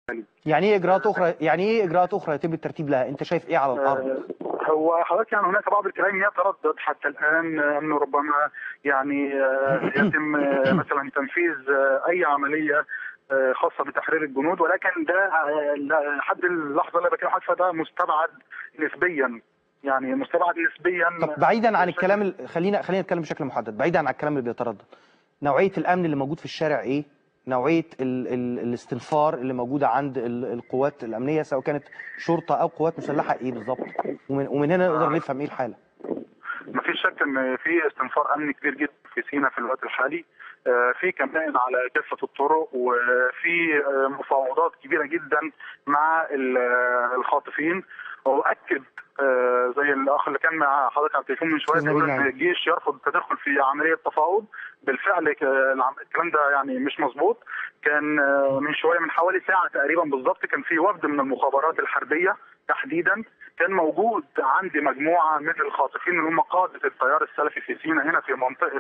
يعني ايه اجراءات اخرى يعني ايه اجراءات اخرى يتم الترتيب لها انت شايف ايه على الارض آه، هو حضرتك يعني هناك بعض الكلام يتردد حتى الان آه، انه ربما يعني آه، يتم آه، مثلا تنفيذ آه، اي عمليه آه، خاصه بتحرير الجنود ولكن ده آه، لا- لحد اللحظه اللي بكلم حضرتك فيها ده مستبعد نسبيا يعني مستبعد نسبيا طب بعيدا عن الكلام ال- خلينا خلينا نتكلم بشكل محدد بعيدا عن الكلام اللي بيتردد نوعيه الامن اللي موجود في الشارع ايه نوعيه ال ال الاستنفار اللي موجوده عند ال القوات الامنيه سواء كانت شرطه او قوات مسلحه ايه بالظبط ومن, ومن هنا نقدر نفهم ايه الحاله ما فيش شك ان في استنفار امني كبير جدا في سيناء في الوقت الحالي آه، في كمان على كافه الطرق وفي آه، مفاوضات كبيره جدا مع ال- آه، الخاطفين واكد آه، زي الاخ اللي كان مع حضرتك على التليفون من شويه أستاذ بيقول نبيل ان نعم. الجيش يرفض التدخل في عمليه تفاوض بالفعل ك- العم- الكلام ده يعني مش مظبوط كان آه، من شويه من حوالي ساعه تقريبا بالظبط كان في وفد من المخابرات الحربيه تحديدا كان موجود عندي مجموعه من الخاطفين اللي هم قاده التيار السلفي في سيناء هنا في منطقه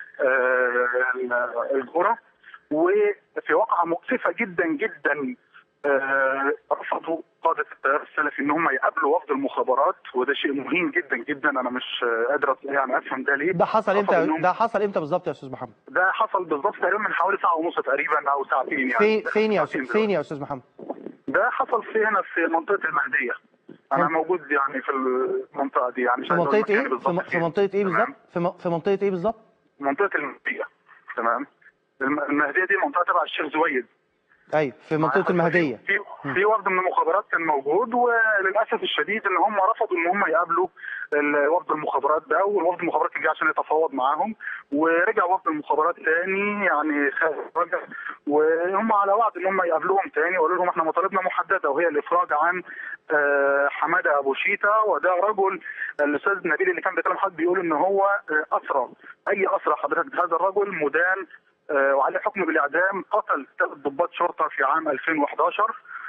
آه، الجرة وفي واقعه مؤسفه جدا جدا آه، رفضوا قاده التيار السلفي ان هم يقابلوا وفد المخابرات وده شيء مهم جدا جدا انا مش آه، قادر أت- يعني افهم ده ليه ده حصل رفضوا امتى إنهم- ده حصل امتى بالظبط يا استاذ محمد ده حصل بالظبط تقريبا من حوالي ساعه ونص تقريبا او ساعتين يعني فين فين يا ساعتين أستاذ- فين يا استاذ محمد ده حصل في هنا في منطقه المهديه انا فين؟ موجود يعني في المنطقه دي يعني مش في عايز أقول منطقه مكاني ايه في, بالظبط م- في فين. منطقه ايه تمام؟ بالظبط في, م- في منطقه ايه بالظبط منطقه المهديه تمام الم- المهديه دي منطقه تبع الشيخ زويد ايوه في منطقه المهديه في في وفد من المخابرات كان موجود وللاسف الشديد ان هم رفضوا ان هم يقابلوا ال- وفد المخابرات ده والوفد المخابرات كان جاي عشان يتفاوض معاهم ورجع وفد المخابرات تاني يعني خ- رجع وهم على وعد ان هم يقابلوهم تاني وقالوا لهم احنا مطالبنا محدده وهي الافراج عن آه، حماده ابو شيتا وده رجل الاستاذ نبيل اللي كان بيتكلم حد بيقول ان هو آه، اسرى اي اسرى حضرتك هذا الرجل مدان آه، وعليه حكم بالاعدام قتل ثلاث ضباط شرطه في عام 2011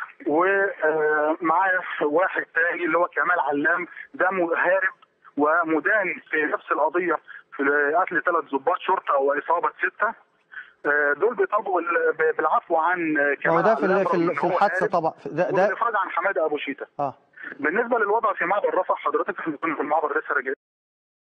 ومعاه واحد تاني اللي هو كمال علام ده مهارب ومدان في نفس القضيه في قتل ثلاث ضباط شرطه واصابه سته آه، دول بيطالبوا بال- بالعفو عن آه، ما كمال هو ده في علام ال- في رغم ال- إن في هو الحادثه هارب طبعا ده ده والافراج عن حماده ابو شيتا اه بالنسبه للوضع في معبر رفح حضرتك احنا كنا في المعبر لسه راجعين